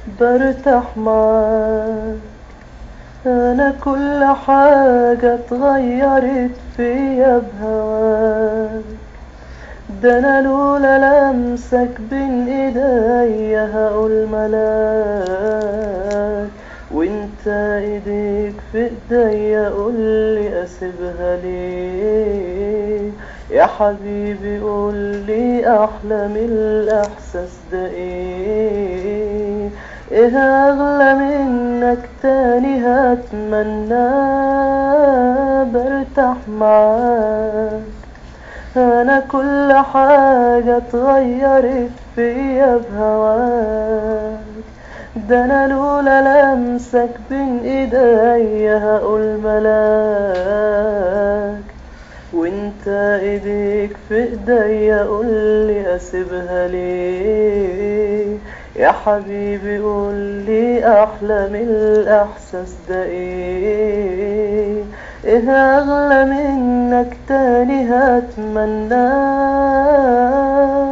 برتاح معاك أنا كل حاجة اتغيرت فيا بهواك ده أنا لولا لمسك بين إيديا هقول ملاك وانت ايديك في ايديا قولي اسيبها ليه يا حبيبي قولي احلى من الاحساس ده ايه ايه اغلى منك تاني هتمناه برتاح معاك انا كل حاجة اتغيرت فيا بهواك ده انا لولا لمسك بين ايديا هقول ملاك وانت ايديك في ايديا قولي اسيبها ليه يا حبيبي قولي احلى من الاحساس ده ايه ايه اغلى منك تاني هتمناه